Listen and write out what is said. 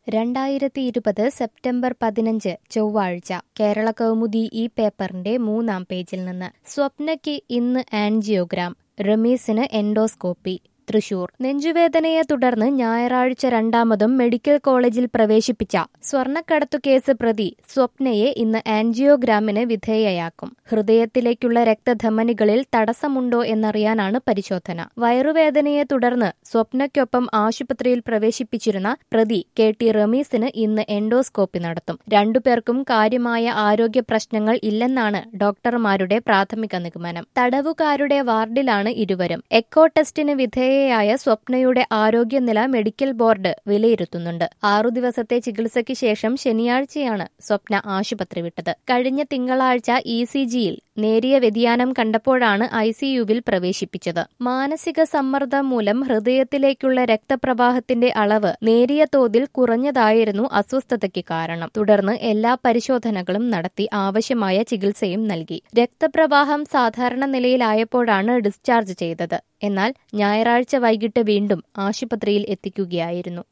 രണ്ടായിരത്തി ഇരുപത് സെപ്റ്റംബർ പതിനഞ്ച് ചൊവ്വാഴ്ച കേരള കൗമുദി ഈ പേപ്പറിന്റെ മൂന്നാം പേജിൽ നിന്ന് സ്വപ്നയ്ക്ക് ഇന്ന് ആൻജിയോഗ്രാം റമീസിന് എൻഡോസ്കോപ്പി തൃശൂർ നെഞ്ചുവേദനയെ തുടർന്ന് ഞായറാഴ്ച രണ്ടാമതും മെഡിക്കൽ കോളേജിൽ പ്രവേശിപ്പിച്ച സ്വർണ്ണക്കടത്തു കേസ് പ്രതി സ്വപ്നയെ ഇന്ന് ആൻജിയോഗ്രാമിന് വിധേയയാക്കും ഹൃദയത്തിലേക്കുള്ള രക്തധമനികളിൽ തടസ്സമുണ്ടോ എന്നറിയാനാണ് പരിശോധന വയറുവേദനയെ തുടർന്ന് സ്വപ്നയ്ക്കൊപ്പം ആശുപത്രിയിൽ പ്രവേശിപ്പിച്ചിരുന്ന പ്രതി കെ ടി റമീസിന് ഇന്ന് എൻഡോസ്കോപ്പി നടത്തും രണ്ടുപേർക്കും കാര്യമായ ആരോഗ്യ പ്രശ്നങ്ങൾ ഇല്ലെന്നാണ് ഡോക്ടർമാരുടെ പ്രാഥമിക നിഗമനം തടവുകാരുടെ വാർഡിലാണ് ഇരുവരും എക്കോ ടെസ്റ്റിന് വിധേയ വിധേയയായ സ്വപ്നയുടെ ആരോഗ്യനില മെഡിക്കൽ ബോർഡ് വിലയിരുത്തുന്നുണ്ട് ആറു ദിവസത്തെ ചികിത്സയ്ക്ക് ശേഷം ശനിയാഴ്ചയാണ് സ്വപ്ന ആശുപത്രി വിട്ടത് കഴിഞ്ഞ തിങ്കളാഴ്ച ഇ സി ജിയിൽ നേരിയ വ്യതിയാനം കണ്ടപ്പോഴാണ് ഐ സിയുവിൽ പ്രവേശിപ്പിച്ചത് മാനസിക സമ്മർദ്ദം മൂലം ഹൃദയത്തിലേക്കുള്ള രക്തപ്രവാഹത്തിന്റെ അളവ് നേരിയ തോതിൽ കുറഞ്ഞതായിരുന്നു അസ്വസ്ഥതയ്ക്ക് കാരണം തുടർന്ന് എല്ലാ പരിശോധനകളും നടത്തി ആവശ്യമായ ചികിത്സയും നൽകി രക്തപ്രവാഹം സാധാരണ നിലയിലായപ്പോഴാണ് ഡിസ്ചാർജ് ചെയ്തത് എന്നാൽ ഞായറാഴ്ച വൈകിട്ട് വീണ്ടും ആശുപത്രിയിൽ എത്തിക്കുകയായിരുന്നു